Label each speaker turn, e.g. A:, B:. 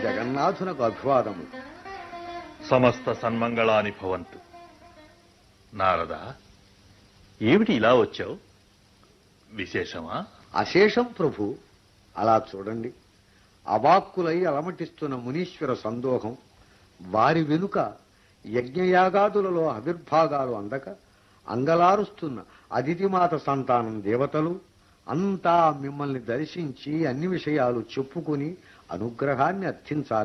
A: జగన్నాథునకు అభివాదము
B: సమస్త సన్మంగళాని భవంతు నారద ఏమిటి ఇలా వచ్చావు విశేషమా
A: అశేషం ప్రభు అలా చూడండి అవాక్కులై అలమటిస్తున్న మునీశ్వర సందోహం వారి వెనుక యజ్ఞయాగాదులలో ఆవిర్భాగాలు అందక అంగలారుస్తున్న అదితిమాత సంతానం దేవతలు అంతా మిమ్మల్ని దర్శించి అన్ని విషయాలు చెప్పుకుని అనుగ్రహాన్ని అర్థించాలి